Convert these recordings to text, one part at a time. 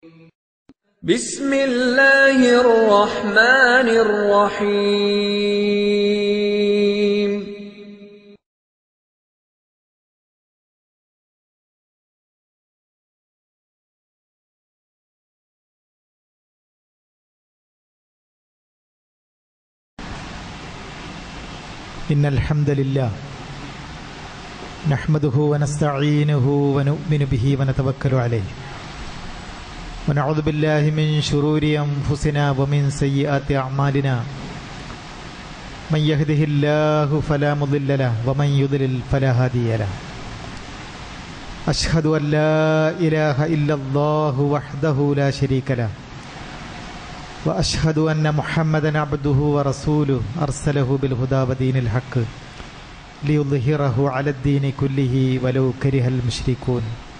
بسم الله الرحمن الرحيم إن الحمد لله نحمده ونستعينه ونؤمن به ونتوكل عليه ونعوذ بالله من شرور أنفسنا ومن سيئات أعمالنا من يهده الله فلا مضل له ومن يضلل فلا هادي له أشهد أن لا إله إلا الله وحده لا شريك له واشهد ان محمدا عبده ورسوله ارسله بالهدى ودين الحق ليظهره على الدين كله ولو كره المشركون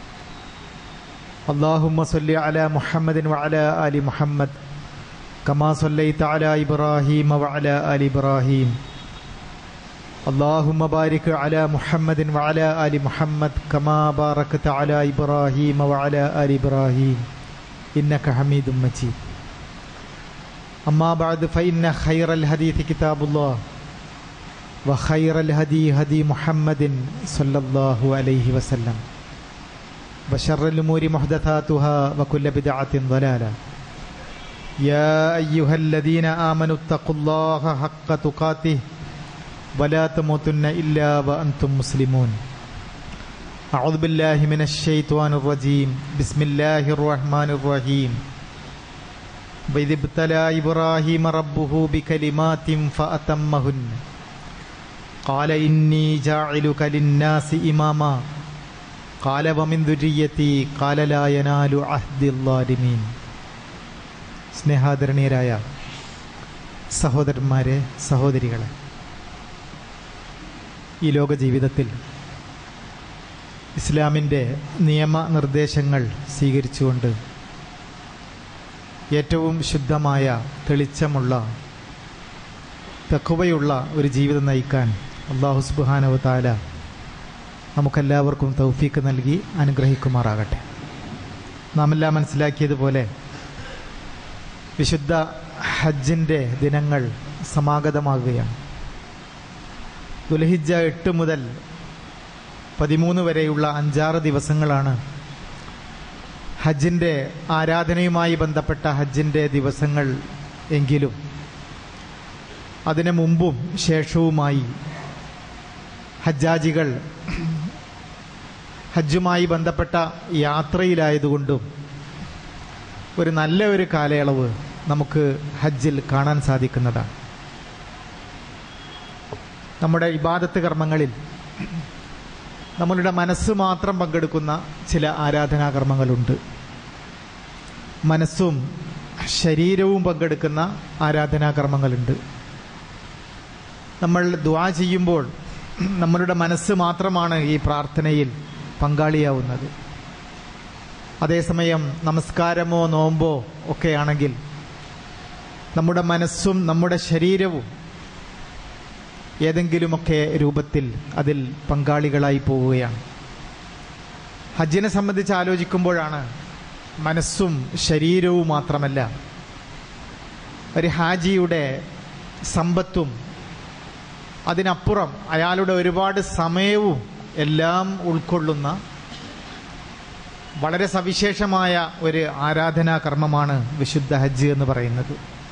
اللهم صل على محمد وعلى ال محمد كما صليت على ابراهيم وعلى ال ابراهيم اللهم بارك على محمد وعلى ال محمد كما باركت على ابراهيم وعلى ال ابراهيم انك حميد مجيد أما بعد فإن خير الحديث كتاب الله وخير الهدي هدي محمد صلى الله عليه وسلم وشر الأمور محدثاتها وكل بدعة ضلالة يا أيها الذين آمنوا اتقوا الله حق تقاته ولا تموتن إلا وأنتم مسلمون أعوذ بالله من الشيطان الرجيم بسم الله الرحمن الرحيم وإذ ابتلى إبراهيم ربه بكلمات فأتمهن قال إني جاعلك للناس إماما قال ومن ذريتي قال لا ينال عهد الظالمين സ്നേഹാദരണീയരായ സഹോദരന്മാരെ സഹോദരികളെ ഈ ലോക ജീവിതത്തിൽ ഇസ്ലാമിൻ്റെ നിയമനിർദ്ദേശങ്ങൾ സ്വീകരിച്ചുകൊണ്ട് ഏറ്റവും ശുദ്ധമായ തെളിച്ചമുള്ള തെക്കുവയുള്ള ഒരു ജീവിതം നയിക്കാൻ അള്ളാഹു സുബാനവ് താല നമുക്കെല്ലാവർക്കും തൗഫീക്ക് നൽകി അനുഗ്രഹിക്കുമാറാകട്ടെ നാം എല്ലാം മനസ്സിലാക്കിയതുപോലെ വിശുദ്ധ ഹജ്ജിൻ്റെ ദിനങ്ങൾ സമാഗതമാകുകയാണ് ദുലഹിജ എട്ട് മുതൽ പതിമൂന്ന് വരെയുള്ള അഞ്ചാറ് ദിവസങ്ങളാണ് ഹജ്ജിൻ്റെ ആരാധനയുമായി ബന്ധപ്പെട്ട ഹജ്ജിൻ്റെ ദിവസങ്ങൾ എങ്കിലും അതിനു മുമ്പും ശേഷവുമായി ഹജ്ജാജികൾ ഹജ്ജുമായി ബന്ധപ്പെട്ട യാത്രയിലായതുകൊണ്ടും ഒരു നല്ല ഒരു കാലയളവ് നമുക്ക് ഹജ്ജിൽ കാണാൻ സാധിക്കുന്നതാണ് നമ്മുടെ ഇബാദത്ത് കർമ്മങ്ങളിൽ നമ്മളുടെ മനസ്സ് മാത്രം പങ്കെടുക്കുന്ന ചില ആരാധനാകർമ്മങ്ങളുണ്ട് മനസ്സും ശരീരവും പങ്കെടുക്കുന്ന ആരാധനാകർമ്മങ്ങളുണ്ട് നമ്മൾ ദ്വാ ചെയ്യുമ്പോൾ നമ്മളുടെ മനസ്സ് മാത്രമാണ് ഈ പ്രാർത്ഥനയിൽ പങ്കാളിയാവുന്നത് അതേസമയം നമസ്കാരമോ നോമ്പോ ഒക്കെയാണെങ്കിൽ നമ്മുടെ മനസ്സും നമ്മുടെ ശരീരവും ഏതെങ്കിലുമൊക്കെ രൂപത്തിൽ അതിൽ പങ്കാളികളായി പോവുകയാണ് ഹജ്ജിനെ സംബന്ധിച്ച് ആലോചിക്കുമ്പോഴാണ് മനസ്സും ശരീരവും മാത്രമല്ല ഒരു ഹാജിയുടെ സമ്പത്തും അതിനപ്പുറം അയാളുടെ ഒരുപാട് സമയവും എല്ലാം ഉൾക്കൊള്ളുന്ന വളരെ സവിശേഷമായ ഒരു ആരാധനാ കർമ്മമാണ് വിശുദ്ധ ഹജ്ജ് എന്ന് പറയുന്നത്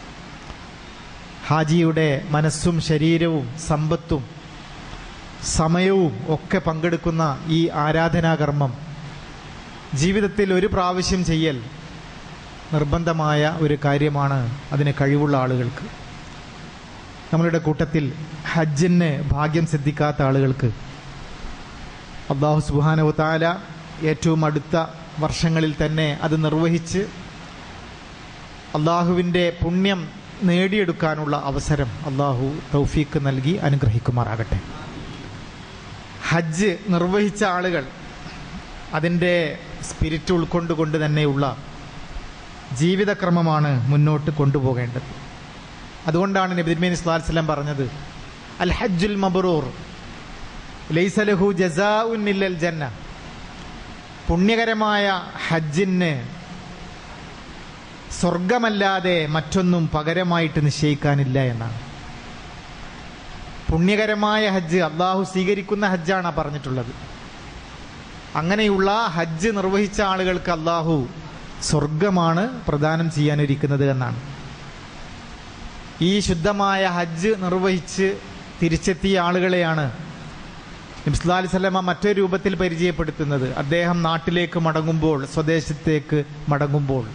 ഹാജിയുടെ മനസ്സും ശരീരവും സമ്പത്തും സമയവും ഒക്കെ പങ്കെടുക്കുന്ന ഈ ആരാധനാകർമ്മം ജീവിതത്തിൽ ഒരു പ്രാവശ്യം ചെയ്യൽ നിർബന്ധമായ ഒരു കാര്യമാണ് അതിന് കഴിവുള്ള ആളുകൾക്ക് നമ്മളുടെ കൂട്ടത്തിൽ ഹജ്ജിന് ഭാഗ്യം സിദ്ധിക്കാത്ത ആളുകൾക്ക് അള്ളാഹു സുബാനവ താല ഏറ്റവും അടുത്ത വർഷങ്ങളിൽ തന്നെ അത് നിർവഹിച്ച് അള്ളാഹുവിൻ്റെ പുണ്യം നേടിയെടുക്കാനുള്ള അവസരം അള്ളാഹു തൗഫീക്ക് നൽകി അനുഗ്രഹിക്കുമാറാകട്ടെ ഹജ്ജ് നിർവഹിച്ച ആളുകൾ അതിൻ്റെ സ്പിരിറ്റ് ഉൾക്കൊണ്ടുകൊണ്ട് തന്നെയുള്ള ജീവിതക്രമമാണ് മുന്നോട്ട് കൊണ്ടുപോകേണ്ടത് അതുകൊണ്ടാണ് നബിദ്മീൻ ഇസ്ലാസ്ലം പറഞ്ഞത് അൽ ഹജ്ജുൽ മബ്രൂർ ലൈസലഹു ജസാഉൻ ഇല്ലൽ ജന്ന പുണ്യകരമായ ഹജ്ജിന് സ്വർഗമല്ലാതെ മറ്റൊന്നും പകരമായിട്ട് നിശ്ചയിക്കാനില്ല എന്നാണ് പുണ്യകരമായ ഹജ്ജ് അള്ളാഹു സ്വീകരിക്കുന്ന ഹജ്ജാണ് ആ പറഞ്ഞിട്ടുള്ളത് അങ്ങനെയുള്ള ഹജ്ജ് നിർവഹിച്ച ആളുകൾക്ക് അള്ളാഹു സ്വർഗമാണ് പ്രദാനം ചെയ്യാനിരിക്കുന്നത് എന്നാണ് ഈ ശുദ്ധമായ ഹജ്ജ് നിർവഹിച്ച് തിരിച്ചെത്തിയ ആളുകളെയാണ് നബ്സ്ലാലി സ്വലമ മറ്റൊരു രൂപത്തിൽ പരിചയപ്പെടുത്തുന്നത് അദ്ദേഹം നാട്ടിലേക്ക് മടങ്ങുമ്പോൾ സ്വദേശത്തേക്ക് മടങ്ങുമ്പോൾ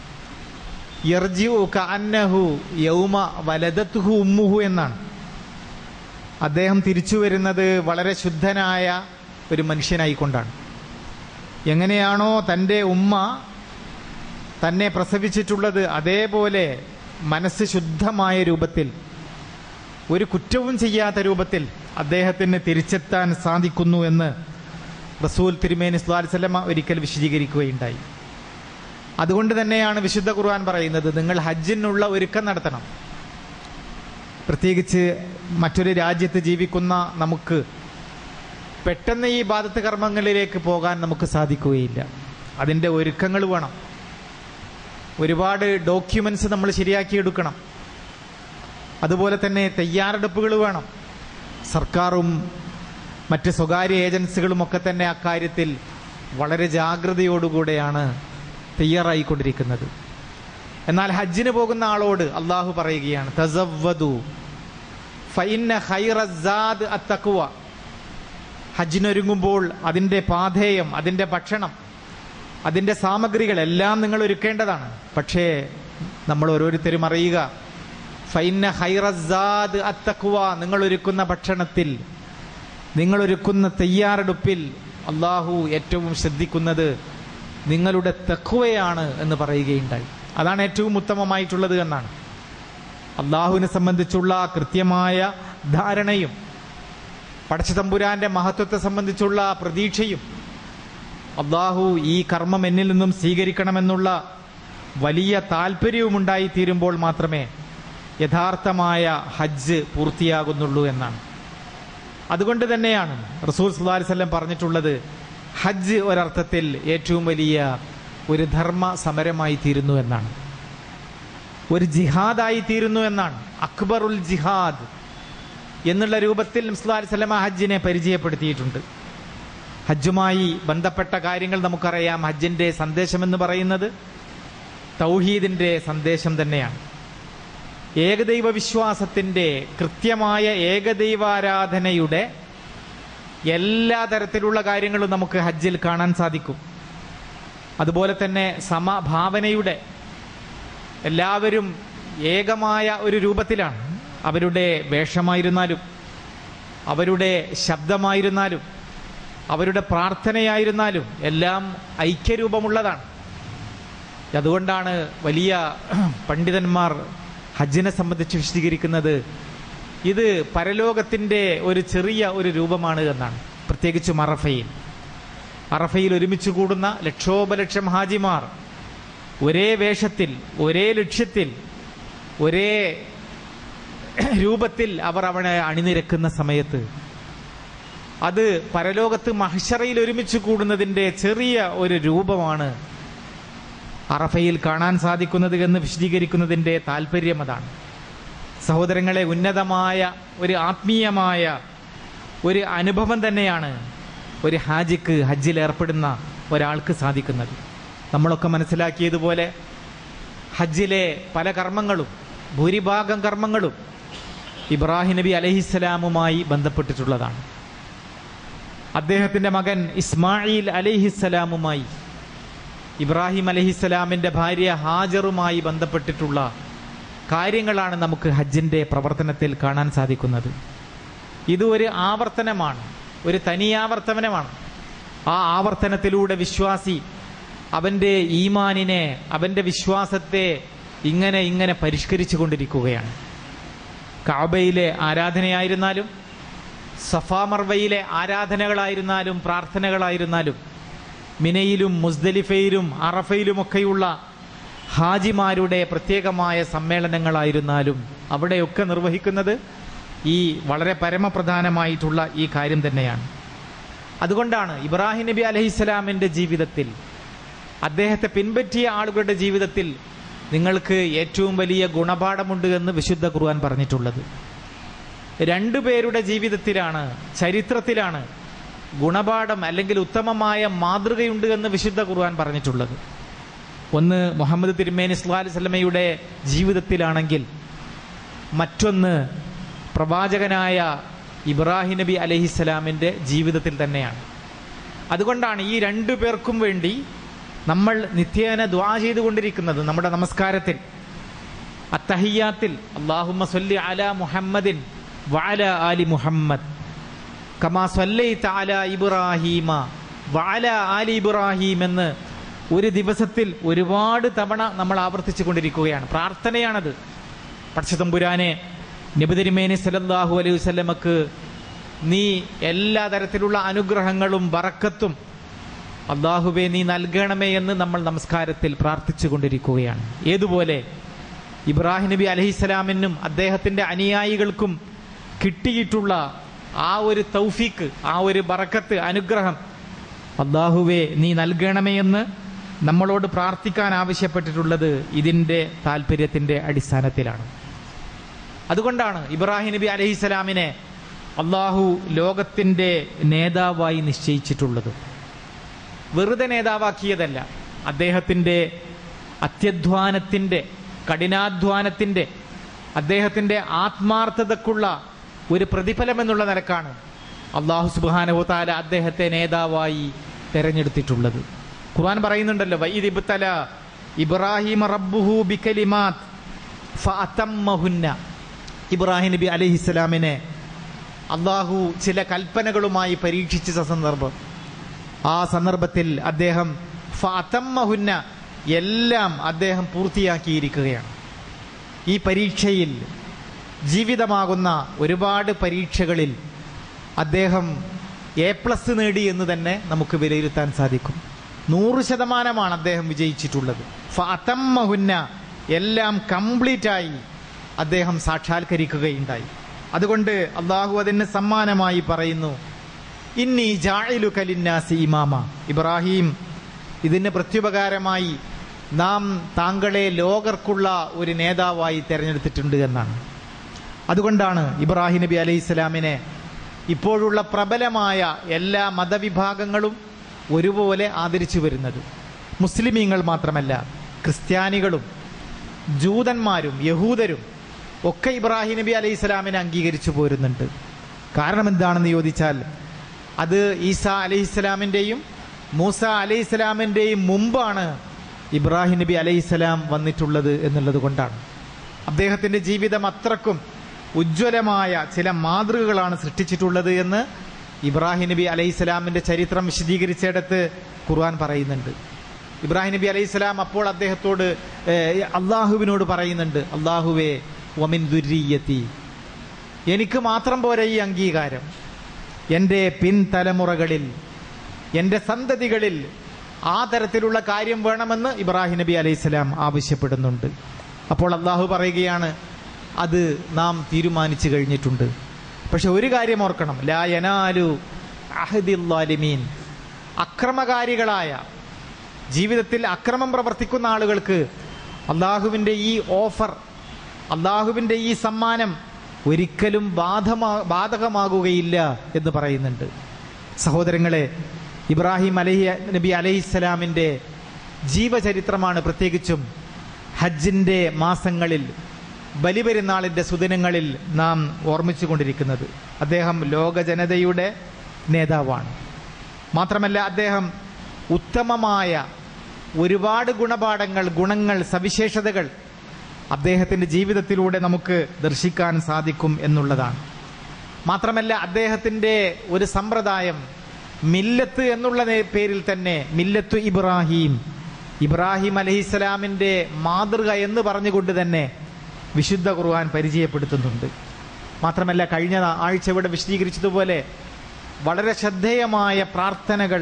യർജിഉ കഅന്നഹു യൗമ വലദത്തുഹു ഉമ്മുഹു എന്നാണ് അദ്ദേഹം തിരിച്ചു വരുന്നത് വളരെ ശുദ്ധനായ ഒരു മനുഷ്യനായിക്കൊണ്ടാണ് എങ്ങനെയാണോ തൻ്റെ ഉമ്മ തന്നെ പ്രസവിച്ചിട്ടുള്ളത് അതേപോലെ മനസ്സ് ശുദ്ധമായ രൂപത്തിൽ ഒരു കുറ്റവും ചെയ്യാത്ത രൂപത്തിൽ അദ്ദേഹത്തിന് തിരിച്ചെത്താൻ സാധിക്കുന്നു എന്ന് റസൂൽ തിരുമേനി സ്വലാസ്ലമ ഒരിക്കൽ വിശദീകരിക്കുകയുണ്ടായി അതുകൊണ്ട് തന്നെയാണ് വിശുദ്ധ ഖുർആൻ പറയുന്നത് നിങ്ങൾ ഹജ്ജിനുള്ള ഒരുക്കം നടത്തണം പ്രത്യേകിച്ച് മറ്റൊരു രാജ്യത്ത് ജീവിക്കുന്ന നമുക്ക് പെട്ടെന്ന് ഈ ബാധത്ത് കർമ്മങ്ങളിലേക്ക് പോകാൻ നമുക്ക് സാധിക്കുകയില്ല അതിൻ്റെ ഒരുക്കങ്ങൾ വേണം ഒരുപാട് ഡോക്യുമെന്റ്സ് നമ്മൾ ശരിയാക്കിയെടുക്കണം അതുപോലെ തന്നെ തയ്യാറെടുപ്പുകൾ വേണം സർക്കാരും മറ്റ് സ്വകാര്യ ഏജൻസികളും ഒക്കെ തന്നെ അക്കാര്യത്തിൽ വളരെ ജാഗ്രതയോടുകൂടെയാണ് തയ്യാറായിക്കൊണ്ടിരിക്കുന്നത് എന്നാൽ ഹജ്ജിന് പോകുന്ന ആളോട് അള്ളാഹു പറയുകയാണ് തസവ്വദു ഫൈന്ന ഖൈറസാദ് അത്തക്കുവ ഹജ്ജിനൊരുങ്ങുമ്പോൾ അതിൻ്റെ പാധേയം അതിൻ്റെ ഭക്ഷണം അതിൻ്റെ സാമഗ്രികൾ എല്ലാം നിങ്ങൾ ഒരുക്കേണ്ടതാണ് പക്ഷേ നമ്മൾ ഓരോരുത്തരും അറിയുക ഫൈന്ന ഹൈറസാദ് അത്തക്കുവ നിങ്ങൾ ഒരുക്കുന്ന ഭക്ഷണത്തിൽ നിങ്ങൾ ഒരുക്കുന്ന തയ്യാറെടുപ്പിൽ അള്ളാഹു ഏറ്റവും ശ്രദ്ധിക്കുന്നത് നിങ്ങളുടെ തക്കുവയാണ് എന്ന് പറയുകയുണ്ടായി അതാണ് ഏറ്റവും ഉത്തമമായിട്ടുള്ളത് എന്നാണ് അള്ളാഹുവിനെ സംബന്ധിച്ചുള്ള കൃത്യമായ ധാരണയും പടച്ചതമ്പുരാന്റെ മഹത്വത്തെ സംബന്ധിച്ചുള്ള പ്രതീക്ഷയും അള്ളാഹു ഈ കർമ്മം എന്നിൽ നിന്നും സ്വീകരിക്കണമെന്നുള്ള വലിയ താല്പര്യവുമുണ്ടായി തീരുമ്പോൾ മാത്രമേ യഥാർത്ഥമായ ഹജ്ജ് പൂർത്തിയാകുന്നുള്ളൂ എന്നാണ് അതുകൊണ്ട് തന്നെയാണ് റസൂൽ സുല്ലാ വല്ലം പറഞ്ഞിട്ടുള്ളത് ഹജ്ജ് ഒരർത്ഥത്തിൽ ഏറ്റവും വലിയ ഒരു ധർമ്മ സമരമായി തീരുന്നു എന്നാണ് ഒരു ജിഹാദായി തീരുന്നു എന്നാണ് അക്ബറുൽ ജിഹാദ് എന്നുള്ള രൂപത്തിൽ മുസ്ലാലി സ്വലമ ഹജ്ജിനെ പരിചയപ്പെടുത്തിയിട്ടുണ്ട് ഹജ്ജുമായി ബന്ധപ്പെട്ട കാര്യങ്ങൾ നമുക്കറിയാം ഹജ്ജിന്റെ സന്ദേശം എന്ന് പറയുന്നത് തൗഹീദിന്റെ സന്ദേശം തന്നെയാണ് ഏകദൈവ വിശ്വാസത്തിന്റെ കൃത്യമായ ഏകദൈവാരാധനയുടെ എല്ലാ തരത്തിലുള്ള കാര്യങ്ങളും നമുക്ക് ഹജ്ജിൽ കാണാൻ സാധിക്കും അതുപോലെ തന്നെ സമഭാവനയുടെ എല്ലാവരും ഏകമായ ഒരു രൂപത്തിലാണ് അവരുടെ വേഷമായിരുന്നാലും അവരുടെ ശബ്ദമായിരുന്നാലും അവരുടെ പ്രാർത്ഥനയായിരുന്നാലും എല്ലാം ഐക്യരൂപമുള്ളതാണ് അതുകൊണ്ടാണ് വലിയ പണ്ഡിതന്മാർ ഹജ്ജിനെ സംബന്ധിച്ച് വിശദീകരിക്കുന്നത് ഇത് പരലോകത്തിന്റെ ഒരു ചെറിയ ഒരു രൂപമാണ് എന്നാണ് പ്രത്യേകിച്ചും അറഫയിൽ അറഫയിൽ ഒരുമിച്ച് കൂടുന്ന ലക്ഷോപലക്ഷം ഹാജിമാർ ഒരേ വേഷത്തിൽ ഒരേ ലക്ഷ്യത്തിൽ ഒരേ രൂപത്തിൽ അവർ അവനെ അണിനിരക്കുന്ന സമയത്ത് അത് പരലോകത്ത് മഹഷറയിൽ ഒരുമിച്ച് കൂടുന്നതിന്റെ ചെറിയ ഒരു രൂപമാണ് അറഫയിൽ കാണാൻ സാധിക്കുന്നത് എന്ന് വിശദീകരിക്കുന്നതിന്റെ താല്പര്യം അതാണ് സഹോദരങ്ങളെ ഉന്നതമായ ഒരു ആത്മീയമായ ഒരു അനുഭവം തന്നെയാണ് ഒരു ഹാജിക്ക് ഹജ്ജിൽ ഏർപ്പെടുന്ന ഒരാൾക്ക് സാധിക്കുന്നത് നമ്മളൊക്കെ മനസ്സിലാക്കിയതുപോലെ ഹജ്ജിലെ പല കർമ്മങ്ങളും ഭൂരിഭാഗം കർമ്മങ്ങളും ഇബ്രാഹിം നബി അലഹിസ്സലാമുമായി ബന്ധപ്പെട്ടിട്ടുള്ളതാണ് അദ്ദേഹത്തിന്റെ മകൻ ഇസ്മായിൽ അലഹിസ്സലാമുമായി ഇബ്രാഹിം അലഹിസ്സലാമിന്റെ ഭാര്യ ഹാജറുമായി ബന്ധപ്പെട്ടിട്ടുള്ള കാര്യങ്ങളാണ് നമുക്ക് ഹജ്ജിന്റെ പ്രവർത്തനത്തിൽ കാണാൻ സാധിക്കുന്നത് ഇത് ഒരു ആവർത്തനമാണ് ഒരു തനിയാവർത്തനമാണ് ആ ആവർത്തനത്തിലൂടെ വിശ്വാസി അവന്റെ ഈമാനിനെ അവന്റെ വിശ്വാസത്തെ ഇങ്ങനെ ഇങ്ങനെ പരിഷ്കരിച്ചു കൊണ്ടിരിക്കുകയാണ് കാബയിലെ ആരാധനയായിരുന്നാലും സഫാമർവയിലെ ആരാധനകളായിരുന്നാലും പ്രാർത്ഥനകളായിരുന്നാലും മിനയിലും മുസ്ദലിഫയിലും അറഫയിലുമൊക്കെയുള്ള ഹാജിമാരുടെ പ്രത്യേകമായ സമ്മേളനങ്ങളായിരുന്നാലും അവിടെയൊക്കെ നിർവഹിക്കുന്നത് ഈ വളരെ പരമപ്രധാനമായിട്ടുള്ള ഈ കാര്യം തന്നെയാണ് അതുകൊണ്ടാണ് ഇബ്രാഹിം നബി അലഹിസ്സലാമിന്റെ ജീവിതത്തിൽ അദ്ദേഹത്തെ പിൻപറ്റിയ ആളുകളുടെ ജീവിതത്തിൽ നിങ്ങൾക്ക് ഏറ്റവും വലിയ ഗുണപാഠമുണ്ട് എന്ന് വിശുദ്ധ ഖുർആൻ പറഞ്ഞിട്ടുള്ളത് രണ്ടു പേരുടെ ജീവിതത്തിലാണ് ചരിത്രത്തിലാണ് ഗുണപാഠം അല്ലെങ്കിൽ ഉത്തമമായ മാതൃകയുണ്ട് എന്ന് വിശുദ്ധ ഖുർആൻ പറഞ്ഞിട്ടുള്ളത് ഒന്ന് മുഹമ്മദ് തിരുമേനി സ്വല്ലാ അലൈഹി സ്വലമയുടെ ജീവിതത്തിലാണെങ്കിൽ മറ്റൊന്ന് പ്രവാചകനായ ഇബ്രാഹിം നബി അലഹിസ്സലാമിൻ്റെ ജീവിതത്തിൽ തന്നെയാണ് അതുകൊണ്ടാണ് ഈ രണ്ടു പേർക്കും വേണ്ടി നമ്മൾ നിത്യേന ദ്വാ ചെയ്തുകൊണ്ടിരിക്കുന്നത് നമ്മുടെ നമസ്കാരത്തിൽ അത്തഹിയാത്തിൽ അള്ളാഹുമ്മ സൊല്ലി അല മുഹമ്മദിൻ വാല ആലി മുഹമ്മദ് കമാ സല്ലൈത അല ഇബ്രാഹീമ വാല ആലി ഇബ്രാഹിം എന്ന് ഒരു ദിവസത്തിൽ ഒരുപാട് തവണ നമ്മൾ ആവർത്തിച്ചു കൊണ്ടിരിക്കുകയാണ് പ്രാർത്ഥനയാണത് പക്ഷതമ്പുരാനെ നബിതിരിമേനി സലല്ലാഹു അലൈഹി വസല്ലമക്ക് നീ എല്ലാ തരത്തിലുള്ള അനുഗ്രഹങ്ങളും ബറക്കത്തും അള്ളാഹുബെ നീ നൽകണമേ എന്ന് നമ്മൾ നമസ്കാരത്തിൽ പ്രാർത്ഥിച്ചു കൊണ്ടിരിക്കുകയാണ് ഏതുപോലെ ഇബ്രാഹിം നബി അലഹിസ്സലാമിനും അദ്ദേഹത്തിന്റെ അനുയായികൾക്കും കിട്ടിയിട്ടുള്ള ആ ഒരു തൗഫീക്ക് ആ ഒരു ബറക്കത്ത് അനുഗ്രഹം അള്ളാഹുവെ നീ നൽകണമേ എന്ന് നമ്മളോട് പ്രാർത്ഥിക്കാൻ ആവശ്യപ്പെട്ടിട്ടുള്ളത് ഇതിന്റെ താല്പര്യത്തിന്റെ അടിസ്ഥാനത്തിലാണ് അതുകൊണ്ടാണ് ഇബ്രാഹിം നബി അലഹിസ്സലാമിനെ അള്ളാഹു ലോകത്തിന്റെ നേതാവായി നിശ്ചയിച്ചിട്ടുള്ളത് വെറുതെ നേതാവാക്കിയതല്ല അദ്ദേഹത്തിന്റെ അത്യധ്വാനത്തിന്റെ കഠിനാധ്വാനത്തിന്റെ അദ്ദേഹത്തിന്റെ ആത്മാർത്ഥതക്കുള്ള ഒരു പ്രതിഫലം എന്നുള്ള നിലക്കാണ് അള്ളാഹു സുബാനഹുതാല അദ്ദേഹത്തെ നേതാവായി തെരഞ്ഞെടുത്തിട്ടുള്ളത് ഖുർആൻ പറയുന്നുണ്ടല്ലോ വൈദിബ്തല ഇബ്രാഹിം റബ്ബുഹു ബികലിമാത് ഫഅതമ്മഹുന്ന ഇബ്രാഹിം നബി അലൈഹിസ്സലാമിനെ അള്ളാഹു ചില കൽപ്പനകളുമായി പരീക്ഷിച്ച സന്ദർഭം ആ സന്ദർഭത്തിൽ അദ്ദേഹം ഫഅതമ്മഹുന്ന എല്ലാം അദ്ദേഹം പൂർത്തിയാക്കിയിരിക്കുകയാണ് ഈ പരീക്ഷയിൽ ജീവിതമാകുന്ന ഒരുപാട് പരീക്ഷകളിൽ അദ്ദേഹം എ പ്ലസ് നേടി എന്ന് തന്നെ നമുക്ക് വിലയിരുത്താൻ സാധിക്കും നൂറ് ശതമാനമാണ് അദ്ദേഹം വിജയിച്ചിട്ടുള്ളത് ഫഅതമ്മഹുന്ന എല്ലാം കംപ്ലീറ്റ് ആയി അദ്ദേഹം സാക്ഷാത്കരിക്കുകയുണ്ടായി അതുകൊണ്ട് അള്ളാഹു അതിന് സമ്മാനമായി പറയുന്നു ഇന്നി ജാഇലു കലിന്നാസി ഇമാമ ഇബ്രാഹിം ഇതിന് പ്രത്യുപകാരമായി നാം താങ്കളെ ലോകർക്കുള്ള ഒരു നേതാവായി തെരഞ്ഞെടുത്തിട്ടുണ്ട് എന്നാണ് അതുകൊണ്ടാണ് ഇബ്രാഹിം നബി അലൈഹി സ്വലാമിനെ ഇപ്പോഴുള്ള പ്രബലമായ എല്ലാ മതവിഭാഗങ്ങളും ഒരുപോലെ ആദരിച്ചു വരുന്നത് മുസ്ലിമീങ്ങൾ മാത്രമല്ല ക്രിസ്ത്യാനികളും ജൂതന്മാരും യഹൂദരും ഒക്കെ ഇബ്രാഹിം നബി അലൈഹി സ്വലാമിനെ അംഗീകരിച്ചു പോരുന്നുണ്ട് കാരണം എന്താണെന്ന് ചോദിച്ചാൽ അത് ഈസ അലൈഹി സ്വലാമിൻ്റെയും മൂസ അലൈഹി സ്വലാമിൻ്റെയും മുമ്പാണ് ഇബ്രാഹിം നബി അലൈഹി സ്വലാം വന്നിട്ടുള്ളത് എന്നുള്ളത് കൊണ്ടാണ് അദ്ദേഹത്തിന്റെ ജീവിതം അത്രക്കും ഉജ്ജ്വലമായ ചില മാതൃകകളാണ് സൃഷ്ടിച്ചിട്ടുള്ളത് എന്ന് ഇബ്രാഹിം നബി അലൈഹി സ്വലാമിന്റെ ചരിത്രം വിശദീകരിച്ചിടത്ത് ഖുർആൻ പറയുന്നുണ്ട് ഇബ്രാഹിം നബി അലൈഹി സ്വലാം അപ്പോൾ അദ്ദേഹത്തോട് ഏഹ്, അള്ളാഹുവിനോട് പറയുന്നുണ്ട് അള്ളാഹുവേ വമിൻ ദുരീയത്തി എനിക്ക് മാത്രം പോരെ ഈ അംഗീകാരം എൻ്റെ പിൻതലമുറകളിൽ എൻ്റെ സന്തതികളിൽ ആ തരത്തിലുള്ള കാര്യം വേണമെന്ന് ഇബ്രാഹിം നബി അലൈഹി സ്വലാം ആവശ്യപ്പെടുന്നുണ്ട് അപ്പോൾ അള്ളാഹു പറയുകയാണ് അത് നാം തീരുമാനിച്ചു കഴിഞ്ഞിട്ടുണ്ട് പക്ഷെ ഒരു കാര്യം ഓർക്കണം ലാ യനാലു അഹദില്ലാലിമീൻ അക്രമകാരികളായ ജീവിതത്തിൽ അക്രമം പ്രവർത്തിക്കുന്ന ആളുകൾക്ക് അള്ളാഹുവിൻ്റെ ഈ ഓഫർ അള്ളാഹുവിൻ്റെ ഈ സമ്മാനം ഒരിക്കലും ബാധമാ ബാധകമാകുകയില്ല എന്ന് പറയുന്നുണ്ട് സഹോദരങ്ങളെ ഇബ്രാഹിം അലഹി നബി അലഹിസ്സലാമിൻ്റെ ജീവചരിത്രമാണ് പ്രത്യേകിച്ചും ഹജ്ജിൻ്റെ മാസങ്ങളിൽ ബലിപെരുന്നാളിൻ്റെ സുദിനങ്ങളിൽ നാം ഓർമ്മിച്ചു കൊണ്ടിരിക്കുന്നത് അദ്ദേഹം ലോക ജനതയുടെ നേതാവാണ് മാത്രമല്ല അദ്ദേഹം ഉത്തമമായ ഒരുപാട് ഗുണപാഠങ്ങൾ ഗുണങ്ങൾ സവിശേഷതകൾ അദ്ദേഹത്തിന്റെ ജീവിതത്തിലൂടെ നമുക്ക് ദർശിക്കാൻ സാധിക്കും എന്നുള്ളതാണ് മാത്രമല്ല അദ്ദേഹത്തിന്റെ ഒരു സമ്പ്രദായം മില്ലത്ത് എന്നുള്ള നേ- പേരിൽ തന്നെ മില്ലത്തു ഇബ്രാഹിം ഇബ്രാഹിം അലഹിസ്സലാമിന്റെ മാതൃക എന്ന് പറഞ്ഞുകൊണ്ട് തന്നെ വിശുദ്ധ ഖുർആൻ പരിചയപ്പെടുത്തുന്നുണ്ട് മാത്രമല്ല കഴിഞ്ഞ ആഴ്ച ഇവിടെ വിശദീകരിച്ചതുപോലെ വളരെ ശ്രദ്ധേയമായ പ്രാർത്ഥനകൾ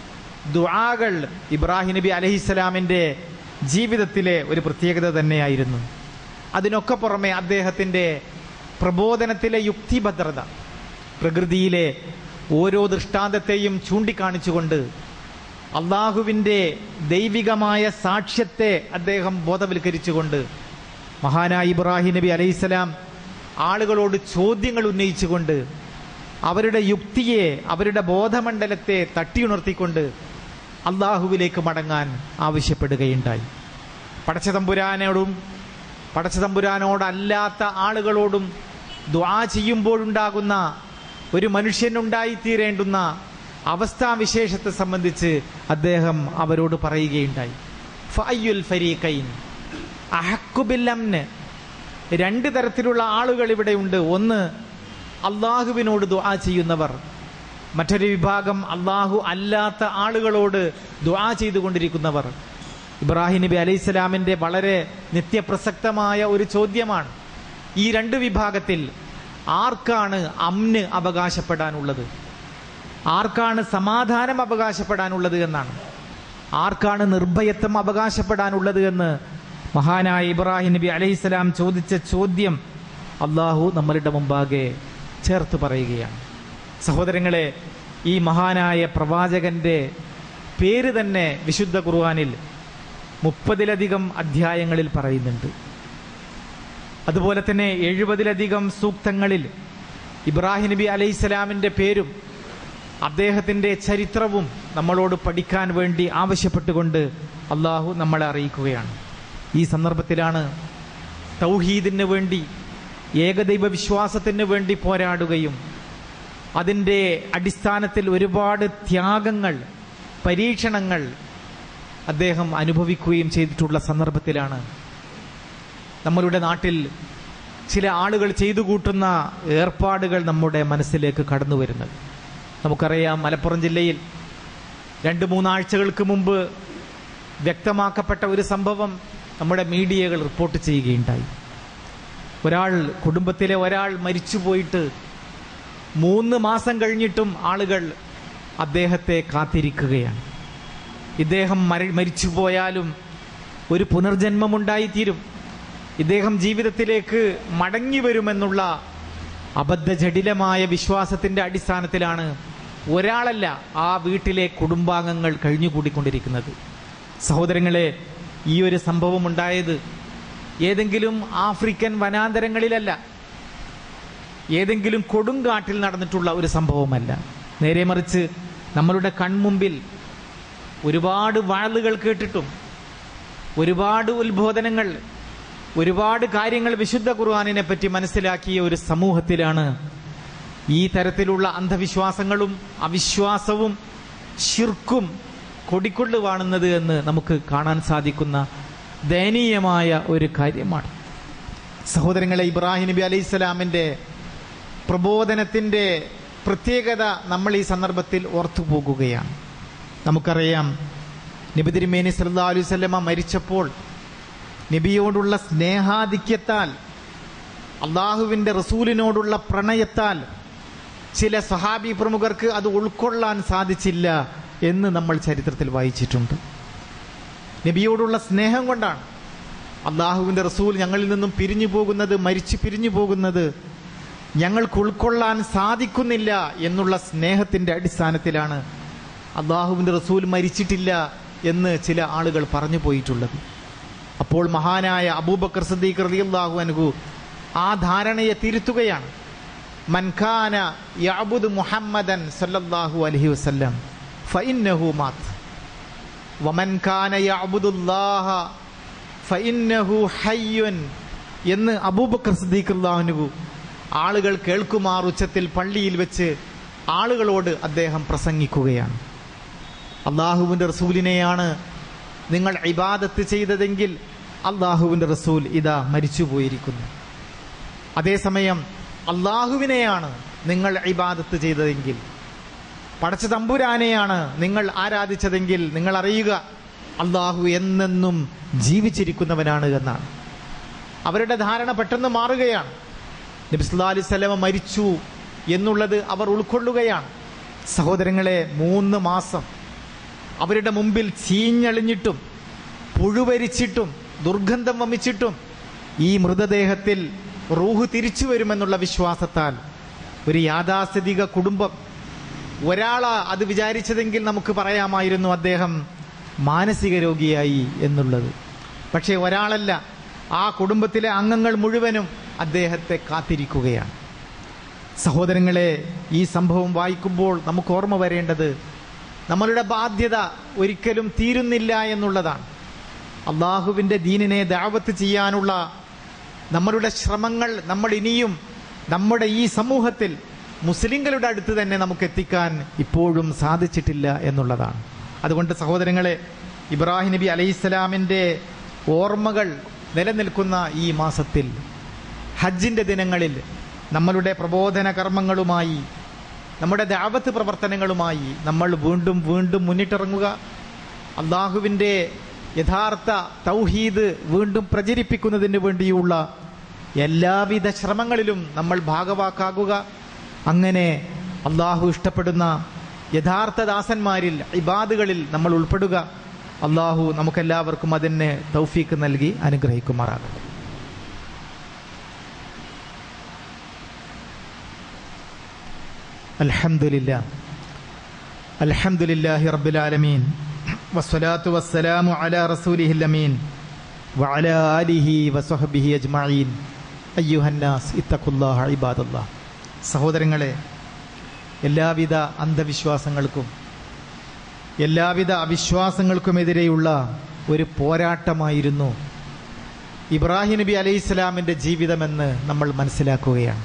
ദുആകൾ ഇബ്രാഹിം നബി അലഹിസ്സലാമിന്റെ ജീവിതത്തിലെ ഒരു പ്രത്യേകത തന്നെയായിരുന്നു അതിനൊക്കെ പുറമെ അദ്ദേഹത്തിന്റെ പ്രബോധനത്തിലെ യുക്തിഭദ്രത പ്രകൃതിയിലെ ഓരോ ദൃഷ്ടാന്തത്തെയും ചൂണ്ടിക്കാണിച്ചുകൊണ്ട് അള്ളാഹുവിൻ്റെ ദൈവികമായ സാക്ഷ്യത്തെ അദ്ദേഹം ബോധവൽക്കരിച്ചുകൊണ്ട് മഹാനായ ഇബ്രാഹിം നബി അലൈഹിസ്സലാം ആളുകളോട് ചോദ്യങ്ങൾ ഉന്നയിച്ചുകൊണ്ട് അവരുടെ യുക്തിയെ അവരുടെ ബോധമണ്ഡലത്തെ തട്ടിയുണർത്തിക്കൊണ്ട് അള്ളാഹുവിലേക്ക് മടങ്ങാൻ ആവശ്യപ്പെടുകയുണ്ടായി പടച്ചതമ്പുരാനോടും പടച്ചതമ്പുരാനോടല്ലാത്ത ആളുകളോടും ദ്വാ ചെയ്യുമ്പോഴുണ്ടാകുന്ന ഒരു മനുഷ്യനുണ്ടായിത്തീരേണ്ടുന്ന അവസ്ഥാവിശേഷത്തെ സംബന്ധിച്ച് അദ്ദേഹം അവരോട് പറയുകയുണ്ടായി ഫയ്യുൽ ഫരീഖൈൻ അഹക്കുബില്ലംന് രണ്ട് തരത്തിലുള്ള ആളുകൾ ഇവിടെയുണ്ട് ഒന്ന് അള്ളാഹുവിനോട് ദുആ ചെയ്യുന്നവർ മറ്റൊരു വിഭാഗം അള്ളാഹു അല്ലാത്ത ആളുകളോട് ദുആ ചെയ്തുകൊണ്ടിരിക്കുന്നവർ ഇബ്രാഹിം നബി അലൈഹി സ്വലാമിന്റെ വളരെ നിത്യപ്രസക്തമായ ഒരു ചോദ്യമാണ് ഈ രണ്ട് വിഭാഗത്തിൽ ആർക്കാണ് അമ്ന് അവകാശപ്പെടാനുള്ളത് ആർക്കാണ് സമാധാനം അവകാശപ്പെടാനുള്ളത് എന്നാണ് ആർക്കാണ് നിർഭയത്വം അവകാശപ്പെടാനുള്ളത് എന്ന് മഹാനായ ഇബ്രാഹിം നബി അലൈഹിസ്സലാം ചോദിച്ച ചോദ്യം അള്ളാഹു നമ്മളുടെ മുമ്പാകെ ചേർത്ത് പറയുകയാണ് സഹോദരങ്ങളെ ഈ മഹാനായ പ്രവാചകന്റെ പേര് തന്നെ വിശുദ്ധ ഖുർആനിൽ മുപ്പതിലധികം അധ്യായങ്ങളിൽ പറയുന്നുണ്ട് അതുപോലെ തന്നെ എഴുപതിലധികം സൂക്തങ്ങളിൽ ഇബ്രാഹിം നബി അലൈഹിസ്സലാമിന്റെ പേരും അദ്ദേഹത്തിന്റെ ചരിത്രവും നമ്മളോട് പഠിക്കാൻ വേണ്ടി ആവശ്യപ്പെട്ടുകൊണ്ട് അള്ളാഹു നമ്മളെ അറിയിക്കുകയാണ് ഈ സന്ദർഭത്തിലാണ് തൗഹീദിന് വേണ്ടി ഏകദൈവ വിശ്വാസത്തിന് വേണ്ടി പോരാടുകയും അതിൻ്റെ അടിസ്ഥാനത്തിൽ ഒരുപാട് ത്യാഗങ്ങൾ പരീക്ഷണങ്ങൾ അദ്ദേഹം അനുഭവിക്കുകയും ചെയ്തിട്ടുള്ള സന്ദർഭത്തിലാണ് നമ്മളുടെ നാട്ടിൽ ചില ആളുകൾ ചെയ്തു കൂട്ടുന്ന ഏർപ്പാടുകൾ നമ്മുടെ മനസ്സിലേക്ക് കടന്നു വരുന്നത് നമുക്കറിയാം മലപ്പുറം ജില്ലയിൽ രണ്ട് മൂന്നാഴ്ചകൾക്ക് മുമ്പ് വ്യക്തമാക്കപ്പെട്ട ഒരു സംഭവം നമ്മുടെ മീഡിയകൾ റിപ്പോർട്ട് ചെയ്യുകയുണ്ടായി ഒരാൾ കുടുംബത്തിലെ ഒരാൾ മരിച്ചുപോയിട്ട് മൂന്ന് മാസം കഴിഞ്ഞിട്ടും ആളുകൾ അദ്ദേഹത്തെ കാത്തിരിക്കുകയാണ് ഇദ്ദേഹം മര മരിച്ചുപോയാലും ഒരു പുനർജന്മമുണ്ടായിത്തീരും ഇദ്ദേഹം ജീവിതത്തിലേക്ക് മടങ്ങി വരുമെന്നുള്ള അബദ്ധജടിലമായ വിശ്വാസത്തിന്റെ അടിസ്ഥാനത്തിലാണ് ഒരാളല്ല ആ വീട്ടിലെ കുടുംബാംഗങ്ങൾ കഴിഞ്ഞുകൂടിക്കൊണ്ടിരിക്കുന്നത് സഹോദരങ്ങളെ ഈ ഒരു സംഭവം ഉണ്ടായത് ഏതെങ്കിലും ആഫ്രിക്കൻ വനാന്തരങ്ങളിലല്ല ഏതെങ്കിലും കൊടുങ്കാട്ടിൽ നടന്നിട്ടുള്ള ഒരു സംഭവമല്ല നേരെ മറിച്ച് നമ്മളുടെ കൺമുമ്പിൽ ഒരുപാട് വാളുകൾ കേട്ടിട്ടും ഒരുപാട് ഉത്ബോധനങ്ങൾ ഒരുപാട് കാര്യങ്ങൾ വിശുദ്ധ ഖുർആാനിനെ പറ്റി മനസ്സിലാക്കിയ ഒരു സമൂഹത്തിലാണ് ഈ തരത്തിലുള്ള അന്ധവിശ്വാസങ്ങളും അവിശ്വാസവും ശിർക്കും കൊടിക്കൊള്ളു കാണുന്നത് എന്ന് നമുക്ക് കാണാൻ സാധിക്കുന്ന ദയനീയമായ ഒരു കാര്യമാണ് സഹോദരങ്ങളെ ഇബ്രാഹിം നബി അലൈഹി സ്വലാമിന്റെ പ്രബോധനത്തിന്റെ പ്രത്യേകത നമ്മൾ ഈ സന്ദർഭത്തിൽ ഓർത്തുപോകുകയാണ് നമുക്കറിയാം നബി തിരുമേനി സല്ലാ അലൈഹി സ്വലമ മരിച്ചപ്പോൾ നബിയോടുള്ള സ്നേഹാധിക്യത്താൽ അള്ളാഹുവിന്റെ റസൂലിനോടുള്ള പ്രണയത്താൽ ചില സഹാബി പ്രമുഖർക്ക് അത് ഉൾക്കൊള്ളാൻ സാധിച്ചില്ല എന്ന് നമ്മൾ ചരിത്രത്തിൽ വായിച്ചിട്ടുണ്ട് നബിയോടുള്ള സ്നേഹം കൊണ്ടാണ് അള്ളാഹുവിന്റെ റസൂൽ ഞങ്ങളിൽ നിന്നും പിരിഞ്ഞു പോകുന്നത് മരിച്ചു പിരിഞ്ഞു പോകുന്നത് ഞങ്ങൾക്ക് ഉൾക്കൊള്ളാൻ സാധിക്കുന്നില്ല എന്നുള്ള സ്നേഹത്തിന്റെ അടിസ്ഥാനത്തിലാണ് അള്ളാഹുവിന്റെ റസൂൽ മരിച്ചിട്ടില്ല എന്ന് ചില ആളുകൾ പറഞ്ഞു പോയിട്ടുള്ളത് അപ്പോൾ മഹാനായ അബൂബക്കർ സദ്ദീഖ് റളിയല്ലാഹു അൻഹു ആ ധാരണയെ തിരുത്തുകയാണ് മൻഖാന യഅബുദു മുഹമ്മദൻ സല്ലല്ലാഹു അലൈഹി വസല്ലം ഫഇന്നഹു മാത്ത് വമൻ കാന യഅബുദുല്ലാഹ ഫഇന്നഹു ഹയ്യുൻ എന്ന് അബൂബക്കർ സദ്ദീഖ് റളിയല്ലാഹു ആളുകൾ കേൾക്കുമാർ ഉച്ചത്തിൽ പള്ളിയിൽ വെച്ച് ആളുകളോട് അദ്ദേഹം പ്രസംഗിക്കുകയാണ് അള്ളാഹുവിന്റെ റസൂലിനെയാണ് നിങ്ങൾ ഇബാദത്ത് ചെയ്തതെങ്കിൽ അള്ളാഹുവിന്റെ റസൂൽ ഇതാ മരിച്ചുപോയിരിക്കുന്നു അതേസമയം അള്ളാഹുവിനെയാണ് നിങ്ങൾ ഇബാദത്ത് ചെയ്തതെങ്കിൽ പടച്ച തമ്പുരാനെയാണ് നിങ്ങൾ ആരാധിച്ചതെങ്കിൽ നിങ്ങൾ അറിയുക അള്ളാഹു എന്നെന്നും ജീവിച്ചിരിക്കുന്നവനാണ് എന്നാണ് അവരുടെ ധാരണ പെട്ടെന്ന് മാറുകയാണ് നബിസ്ലാ അലൈഹി സ്വലമ മരിച്ചു എന്നുള്ളത് അവർ ഉൾക്കൊള്ളുകയാണ് സഹോദരങ്ങളെ മൂന്ന് മാസം അവരുടെ മുമ്പിൽ ചീഞ്ഞളിഞ്ഞിട്ടും പുഴുവരിച്ചിട്ടും ദുർഗന്ധം വമിച്ചിട്ടും ഈ മൃതദേഹത്തിൽ റൂഹ് തിരിച്ചു വരുമെന്നുള്ള വിശ്വാസത്താൽ ഒരു യാഥാസ്ഥിതിക കുടുംബം ഒരാളാ അത് വിചാരിച്ചതെങ്കിൽ നമുക്ക് പറയാമായിരുന്നു അദ്ദേഹം മാനസിക രോഗിയായി എന്നുള്ളത് പക്ഷേ ഒരാളല്ല ആ കുടുംബത്തിലെ അംഗങ്ങൾ മുഴുവനും അദ്ദേഹത്തെ കാത്തിരിക്കുകയാണ് സഹോദരങ്ങളെ ഈ സംഭവം വായിക്കുമ്പോൾ നമുക്ക് ഓർമ്മ വരേണ്ടത് നമ്മളുടെ ബാധ്യത ഒരിക്കലും തീരുന്നില്ല എന്നുള്ളതാണ് അള്ളാഹുവിൻ്റെ ദീനിനെ ദാവത്ത് ചെയ്യാനുള്ള നമ്മളുടെ ശ്രമങ്ങൾ നമ്മൾ ഇനിയും നമ്മുടെ ഈ സമൂഹത്തിൽ മുസ്ലിങ്ങളുടെ അടുത്ത് തന്നെ നമുക്ക് എത്തിക്കാൻ ഇപ്പോഴും സാധിച്ചിട്ടില്ല എന്നുള്ളതാണ് അതുകൊണ്ട് സഹോദരങ്ങളെ ഇബ്രാഹിം നബി അലൈഹിസ്സലാമിൻ്റെ ഓർമ്മകൾ നിലനിൽക്കുന്ന ഈ മാസത്തിൽ ഹജ്ജിൻ്റെ ദിനങ്ങളിൽ നമ്മളുടെ പ്രബോധന കർമ്മങ്ങളുമായി നമ്മുടെ ദാവത്ത് പ്രവർത്തനങ്ങളുമായി നമ്മൾ വീണ്ടും വീണ്ടും മുന്നിട്ടിറങ്ങുക അള്ളാഹുവിൻ്റെ യഥാർത്ഥ തൗഹീദ് വീണ്ടും പ്രചരിപ്പിക്കുന്നതിന് വേണ്ടിയുള്ള എല്ലാവിധ ശ്രമങ്ങളിലും നമ്മൾ ഭാഗവാക്കാകുക അങ്ങനെ അള്ളാഹു ഇഷ്ടപ്പെടുന്ന യഥാർത്ഥ ദാസന്മാരിൽ ഇബാദുകളിൽ നമ്മൾ ഉൾപ്പെടുക അള്ളാഹു നമുക്കെല്ലാവർക്കും അതിന് തൗഫീക്ക് നൽകി അനുഗ്രഹിക്കുമാറാകട്ടെ الحمد لله الحمد لله رب العالمين والصلاة والسلام على رسوله الأمين وعلى آله وصحبه أجمعين أيها الناس اتقوا الله عباد الله സഹോദരങ്ങളെ എല്ലാവിധ അന്ധവിശ്വാസങ്ങൾക്കും എല്ലാവിധ അവിശ്വാസങ്ങൾക്കുമെതിരെയുള്ള ഒരു പോരാട്ടമായിരുന്നു ഇബ്രാഹിം നബി അലൈഹി ഇസ്ലാമിൻ്റെ ജീവിതമെന്ന് നമ്മൾ മനസ്സിലാക്കുകയാണ്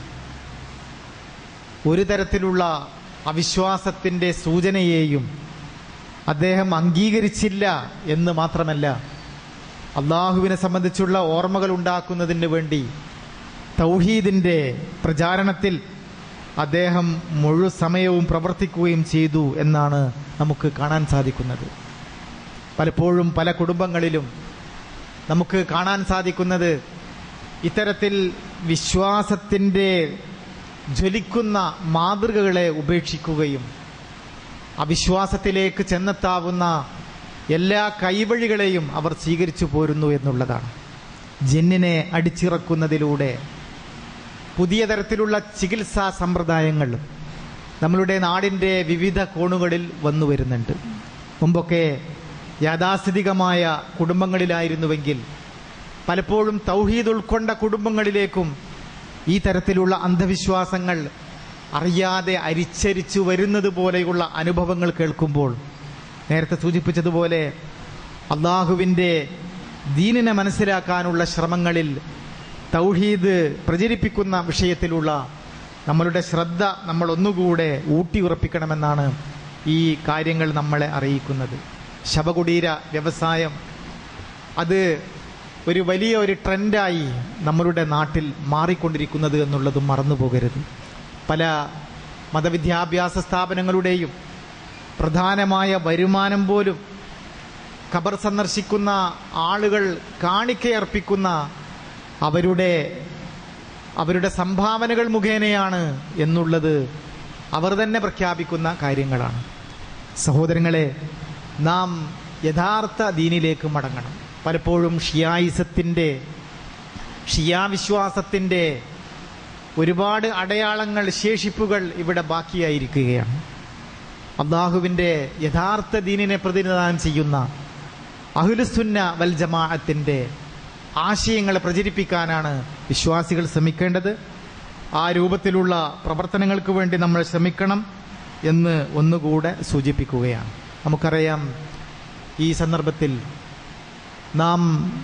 ഒരു തരത്തിലുള്ള അവിശ്വാസത്തിൻ്റെ സൂചനയെയും അദ്ദേഹം അംഗീകരിച്ചില്ല എന്ന് മാത്രമല്ല അള്ളാഹുവിനെ സംബന്ധിച്ചുള്ള ഓർമ്മകൾ ഉണ്ടാക്കുന്നതിന് വേണ്ടി തൗഹീദിൻ്റെ പ്രചാരണത്തിൽ അദ്ദേഹം മുഴു സമയവും പ്രവർത്തിക്കുകയും ചെയ്തു എന്നാണ് നമുക്ക് കാണാൻ സാധിക്കുന്നത് പലപ്പോഴും പല കുടുംബങ്ങളിലും നമുക്ക് കാണാൻ സാധിക്കുന്നത് ഇത്തരത്തിൽ വിശ്വാസത്തിൻ്റെ ജ്വലിക്കുന്ന മാതൃകകളെ ഉപേക്ഷിക്കുകയും അവിശ്വാസത്തിലേക്ക് ചെന്നെത്താവുന്ന എല്ലാ കൈവഴികളെയും അവർ സ്വീകരിച്ചു പോരുന്നു എന്നുള്ളതാണ് ജിന്നിനെ അടിച്ചിറക്കുന്നതിലൂടെ പുതിയ തരത്തിലുള്ള ചികിത്സാ സമ്പ്രദായങ്ങൾ നമ്മളുടെ നാടിൻ്റെ വിവിധ കോണുകളിൽ വന്നു വരുന്നുണ്ട് മുമ്പൊക്കെ യാഥാസ്ഥിതികമായ കുടുംബങ്ങളിലായിരുന്നുവെങ്കിൽ പലപ്പോഴും തൗഹീദ് ഉൾക്കൊണ്ട കുടുംബങ്ങളിലേക്കും ഈ തരത്തിലുള്ള അന്ധവിശ്വാസങ്ങൾ അറിയാതെ അരിച്ചരിച്ചു വരുന്നത് പോലെയുള്ള അനുഭവങ്ങൾ കേൾക്കുമ്പോൾ നേരത്തെ സൂചിപ്പിച്ചതുപോലെ അള്ളാഹുവിൻ്റെ ദീനിനെ മനസ്സിലാക്കാനുള്ള ശ്രമങ്ങളിൽ തൗഹീദ് പ്രചരിപ്പിക്കുന്ന വിഷയത്തിലുള്ള നമ്മളുടെ ശ്രദ്ധ നമ്മൾ ഒന്നുകൂടെ ഊട്ടിയുറപ്പിക്കണമെന്നാണ് ഈ കാര്യങ്ങൾ നമ്മളെ അറിയിക്കുന്നത് ശവകുടീര വ്യവസായം അത് ഒരു വലിയ ഒരു ട്രെൻഡായി നമ്മളുടെ നാട്ടിൽ മാറിക്കൊണ്ടിരിക്കുന്നത് എന്നുള്ളതും മറന്നു പോകരുത് പല മതവിദ്യാഭ്യാസ സ്ഥാപനങ്ങളുടെയും പ്രധാനമായ വരുമാനം പോലും ഖബർ സന്ദർശിക്കുന്ന ആളുകൾ കാണിക്കയർപ്പിക്കുന്ന അവരുടെ അവരുടെ സംഭാവനകൾ മുഖേനയാണ് എന്നുള്ളത് അവർ തന്നെ പ്രഖ്യാപിക്കുന്ന കാര്യങ്ങളാണ് സഹോദരങ്ങളെ നാം യഥാർത്ഥ ദീനിലേക്ക് മടങ്ങണം പലപ്പോഴും ഷിയായിസത്തിൻ്റെ ഷിയാവിശ്വാസത്തിൻ്റെ ഒരുപാട് അടയാളങ്ങൾ ശേഷിപ്പുകൾ ഇവിടെ ബാക്കിയായിരിക്കുകയാണ് അള്ളാഹുവിൻ്റെ യഥാർത്ഥ ദീനിനെ പ്രതിനിധാനം ചെയ്യുന്ന അഹുലുസുന്ന വൽ ജമാഅത്തിൻ്റെ ആശയങ്ങളെ പ്രചരിപ്പിക്കാനാണ് വിശ്വാസികൾ ശ്രമിക്കേണ്ടത് ആ രൂപത്തിലുള്ള പ്രവർത്തനങ്ങൾക്ക് വേണ്ടി നമ്മൾ ശ്രമിക്കണം എന്ന് ഒന്നുകൂടെ സൂചിപ്പിക്കുകയാണ് നമുക്കറിയാം ഈ സന്ദർഭത്തിൽ നാം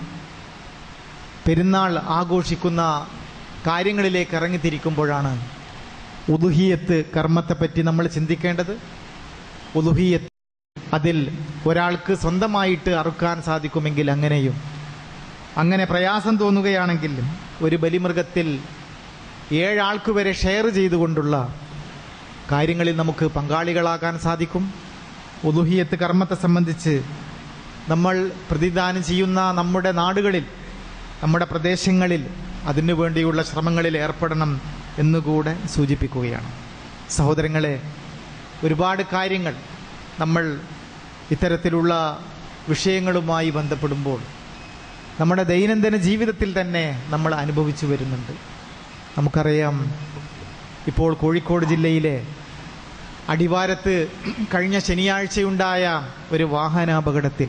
പെരുന്നാൾ ആഘോഷിക്കുന്ന കാര്യങ്ങളിലേക്ക് ഇറങ്ങിത്തിരിക്കുമ്പോഴാണ് ഉദുഹിയത്ത് കർമ്മത്തെപ്പറ്റി നമ്മൾ ചിന്തിക്കേണ്ടത് ഉദുഹിയത്ത് അതിൽ ഒരാൾക്ക് സ്വന്തമായിട്ട് അറുക്കാൻ സാധിക്കുമെങ്കിൽ അങ്ങനെയും അങ്ങനെ പ്രയാസം തോന്നുകയാണെങ്കിൽ ഒരു ബലിമൃഗത്തിൽ ഏഴാൾക്ക് വരെ ഷെയർ ചെയ്തുകൊണ്ടുള്ള കാര്യങ്ങളിൽ നമുക്ക് പങ്കാളികളാകാൻ സാധിക്കും ഉദുഹിയത്ത് കർമ്മത്തെ സംബന്ധിച്ച് നമ്മൾ പ്രതിദാനം ചെയ്യുന്ന നമ്മുടെ നാടുകളിൽ നമ്മുടെ പ്രദേശങ്ങളിൽ അതിനു വേണ്ടിയുള്ള ശ്രമങ്ങളിൽ ഏർപ്പെടണം എന്നുകൂടെ സൂചിപ്പിക്കുകയാണ് സഹോദരങ്ങളെ ഒരുപാട് കാര്യങ്ങൾ നമ്മൾ ഇത്തരത്തിലുള്ള വിഷയങ്ങളുമായി ബന്ധപ്പെടുമ്പോൾ നമ്മുടെ ദൈനംദിന ജീവിതത്തിൽ തന്നെ നമ്മൾ അനുഭവിച്ചു വരുന്നുണ്ട് നമുക്കറിയാം ഇപ്പോൾ കോഴിക്കോട് ജില്ലയിലെ അടിവാരത്ത് കഴിഞ്ഞ ശനിയാഴ്ചയുണ്ടായ ഒരു വാഹനാപകടത്തിൽ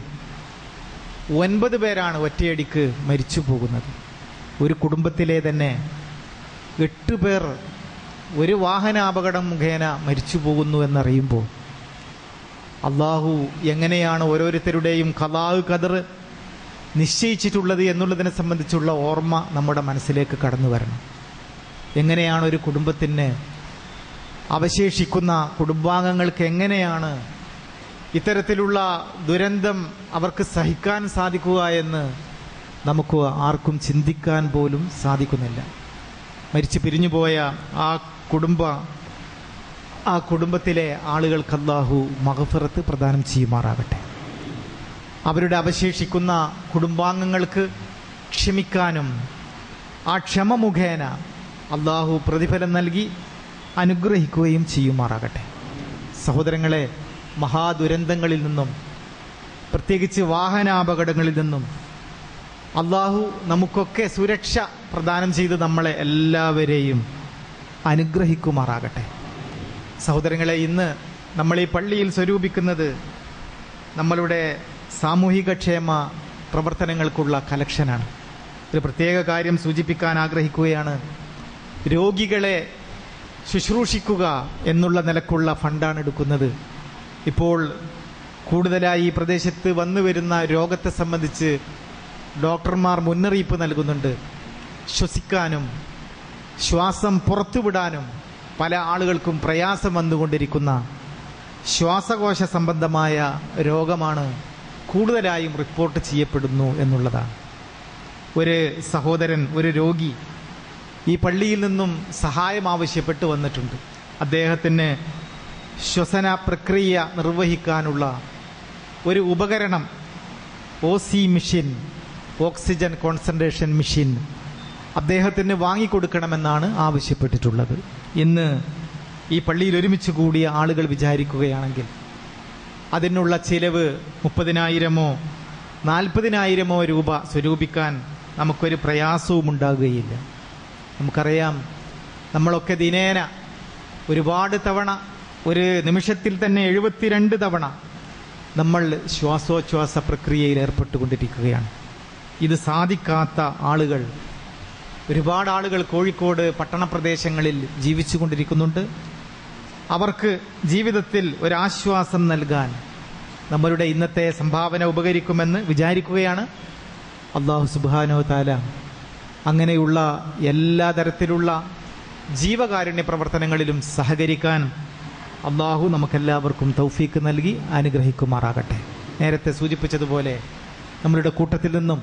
ഒൻപത് പേരാണ് ഒറ്റയടിക്ക് മരിച്ചു പോകുന്നത് ഒരു കുടുംബത്തിലെ തന്നെ എട്ട് പേർ ഒരു വാഹനാപകടം മുഖേന മരിച്ചു പോകുന്നു എന്നറിയുമ്പോൾ അള്ളാഹു എങ്ങനെയാണ് ഓരോരുത്തരുടെയും കലാഹ് കതർ നിശ്ചയിച്ചിട്ടുള്ളത് എന്നുള്ളതിനെ സംബന്ധിച്ചുള്ള ഓർമ്മ നമ്മുടെ മനസ്സിലേക്ക് കടന്നു വരണം എങ്ങനെയാണ് ഒരു കുടുംബത്തിന് അവശേഷിക്കുന്ന കുടുംബാംഗങ്ങൾക്ക് എങ്ങനെയാണ് ഇത്തരത്തിലുള്ള ദുരന്തം അവർക്ക് സഹിക്കാൻ സാധിക്കുക എന്ന് നമുക്ക് ആർക്കും ചിന്തിക്കാൻ പോലും സാധിക്കുന്നില്ല മരിച്ചു പിരിഞ്ഞുപോയ ആ കുടുംബ ആ കുടുംബത്തിലെ ആളുകൾക്ക് അല്ലാഹു മഹഫിറത്ത് പ്രദാനം ചെയ്യുമാറാകട്ടെ അവരുടെ അവശേഷിക്കുന്ന കുടുംബാംഗങ്ങൾക്ക് ക്ഷമിക്കാനും ആ ക്ഷമ മുഖേന അള്ളാഹു പ്രതിഫലം നൽകി അനുഗ്രഹിക്കുകയും ചെയ്യുമാറാകട്ടെ സഹോദരങ്ങളെ മഹാദുരന്തങ്ങളിൽ നിന്നും പ്രത്യേകിച്ച് വാഹനാപകടങ്ങളിൽ നിന്നും അള്ളാഹു നമുക്കൊക്കെ സുരക്ഷ പ്രദാനം ചെയ്ത് നമ്മളെ എല്ലാവരെയും അനുഗ്രഹിക്കുമാറാകട്ടെ സഹോദരങ്ങളെ ഇന്ന് നമ്മൾ ഈ പള്ളിയിൽ സ്വരൂപിക്കുന്നത് നമ്മളുടെ സാമൂഹികക്ഷേമ പ്രവർത്തനങ്ങൾക്കുള്ള കലക്ഷനാണ് ഒരു പ്രത്യേക കാര്യം സൂചിപ്പിക്കാൻ ആഗ്രഹിക്കുകയാണ് രോഗികളെ ശുശ്രൂഷിക്കുക എന്നുള്ള നിലക്കുള്ള ഫണ്ടാണ് എടുക്കുന്നത് ഇപ്പോൾ കൂടുതലായി ഈ പ്രദേശത്ത് വന്നു വരുന്ന രോഗത്തെ സംബന്ധിച്ച് ഡോക്ടർമാർ മുന്നറിയിപ്പ് നൽകുന്നുണ്ട് ശ്വസിക്കാനും ശ്വാസം പുറത്തുവിടാനും പല ആളുകൾക്കും പ്രയാസം വന്നുകൊണ്ടിരിക്കുന്ന ശ്വാസകോശ സംബന്ധമായ രോഗമാണ് കൂടുതലായും റിപ്പോർട്ട് ചെയ്യപ്പെടുന്നു എന്നുള്ളതാണ് ഒരു സഹോദരൻ ഒരു രോഗി ഈ പള്ളിയിൽ നിന്നും സഹായം ആവശ്യപ്പെട്ട് വന്നിട്ടുണ്ട് അദ്ദേഹത്തിന് ശ്വസന പ്രക്രിയ നിർവഹിക്കാനുള്ള ഒരു ഉപകരണം O C machine oxygen concentration machine അദ്ദേഹത്തിന് വാങ്ങിക്കൊടുക്കണമെന്നാണ് ആവശ്യപ്പെട്ടിട്ടുള്ളത് ഇന്ന് ഈ പള്ളിയിൽ ഒരുമിച്ച് കൂടിയ ആളുകൾ വിചാരിക്കുകയാണെങ്കിൽ അതിനുള്ള ചിലവ് മുപ്പതിനായിരമോ നാൽപ്പതിനായിരമോ രൂപ സ്വരൂപിക്കാൻ നമുക്കൊരു പ്രയാസവും ഉണ്ടാകുകയില്ല നമുക്കറിയാം നമ്മളൊക്കെ ദിനേന ഒരുപാട് തവണ ഒരു നിമിഷത്തിൽ തന്നെ എഴുപത്തിരണ്ട് തവണ നമ്മൾ ശ്വാസോച്ഛ്വാസ പ്രക്രിയയിൽ ഏർപ്പെട്ടുകൊണ്ടിരിക്കുകയാണ് ഇത് സാധിക്കാത്ത ആളുകൾ ഒരുപാട് ആളുകൾ കോഴിക്കോട് പട്ടണപ്രദേശങ്ങളിൽ ജീവിച്ചു കൊണ്ടിരിക്കുന്നുണ്ട് അവർക്ക് ജീവിതത്തിൽ ഒരാശ്വാസം നൽകാൻ നമ്മളുടെ ഇന്നത്തെ സംഭാവന ഉപകരിക്കുമെന്ന് വിചാരിക്കുകയാണ് അള്ളാഹു സുബാനോ താല അങ്ങനെയുള്ള എല്ലാ തരത്തിലുള്ള ജീവകാരുണ്യ പ്രവർത്തനങ്ങളിലും സഹകരിക്കാൻ അള്ളാഹു നമുക്കെല്ലാവർക്കും തൗഫീക്ക് നൽകി അനുഗ്രഹിക്കുമാറാകട്ടെ നേരത്തെ സൂചിപ്പിച്ചതുപോലെ നമ്മളുടെ കൂട്ടത്തിൽ നിന്നും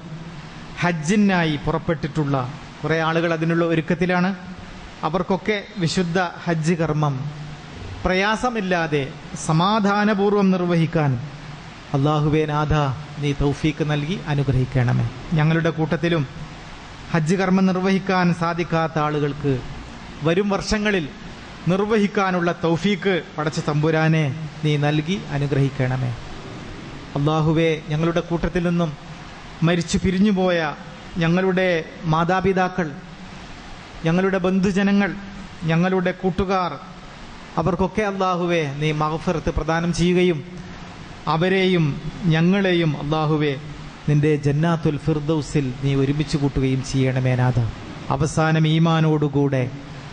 ഹജ്ജിനായി പുറപ്പെട്ടിട്ടുള്ള കുറേ ആളുകൾ അതിനുള്ള ഒരുക്കത്തിലാണ് അവർക്കൊക്കെ വിശുദ്ധ ഹജ്ജ് കർമ്മം പ്രയാസമില്ലാതെ സമാധാനപൂർവ്വം നിർവഹിക്കാൻ അള്ളാഹുവേ നാഥ നീ തൗഫീക്ക് നൽകി അനുഗ്രഹിക്കണമേ ഞങ്ങളുടെ കൂട്ടത്തിലും ഹജ്ജ് കർമ്മം നിർവഹിക്കാൻ സാധിക്കാത്ത ആളുകൾക്ക് വരും വർഷങ്ങളിൽ നിർവഹിക്കാനുള്ള തൗഫീക്ക് പടച്ച തമ്പുരാനെ നീ നൽകി അനുഗ്രഹിക്കണമേ അള്ളാഹുവെ ഞങ്ങളുടെ കൂട്ടത്തിൽ നിന്നും മരിച്ചു പിരിഞ്ഞുപോയ ഞങ്ങളുടെ മാതാപിതാക്കൾ ഞങ്ങളുടെ ബന്ധുജനങ്ങൾ ഞങ്ങളുടെ കൂട്ടുകാർ അവർക്കൊക്കെ അള്ളാഹുവെ നീ മഹഫറത്ത് പ്രദാനം ചെയ്യുകയും അവരെയും ഞങ്ങളെയും അള്ളാഹുവെ നിന്റെ ജന്നാത്തുൽ ഫിർദൌസിൽ നീ ഒരുമിച്ച് കൂട്ടുകയും ചെയ്യണമേ നാഥ അവസാനം ഈമാനോടുകൂടെ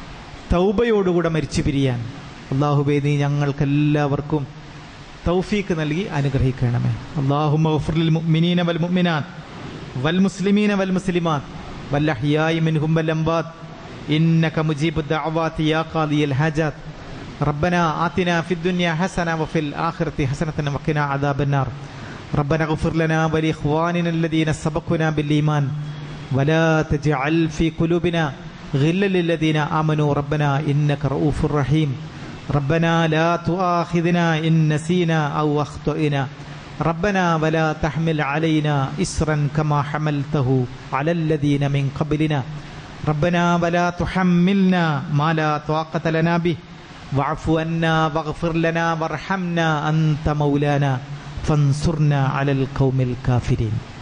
തൗബയോടുകൂടെ മരിച്ചു പിരിയാൻ അള്ളാഹുബേ നീ ഞങ്ങൾക്കെല്ലാവർക്കും തൗഫീക്ക് നൽകി അനുഗ്രഹിക്കണമേ അള്ളാഹു മുഅ്മിനീന വൽ മുഅ്മിനാത്ത് വൽ മുസ്ലിമീന വൽ മുസ്ലിമാത്ത് വൽ അഹ്യായി മിൻഹും വൽ അംവാത്ത് ഇന്നക മുജീബു ദഅവാതി യാ ഖാദിയൽ ഹാജാത്ത് ربنا آتنا في الدنيا حسنة وفي الآخرة حسنة وقنا عذاب النار ربنا اغفر لنا ولإخواننا الذين سبقونا بالإيمان ولا تجعل في قلوبنا غلا للذين آمنوا ربنا إنك رؤوف رحيم ربنا لا تؤاخذنا إن نسينا أو أخطئنا ربنا ولا تحمل علينا إسرا كما حملته على الذين من قبلنا ربنا ولا تحملنا ما لا طاقة لنا به واعف عنا واغفر لنا وارحمنا أنت مولانا فانصرنا على القوم الكافرين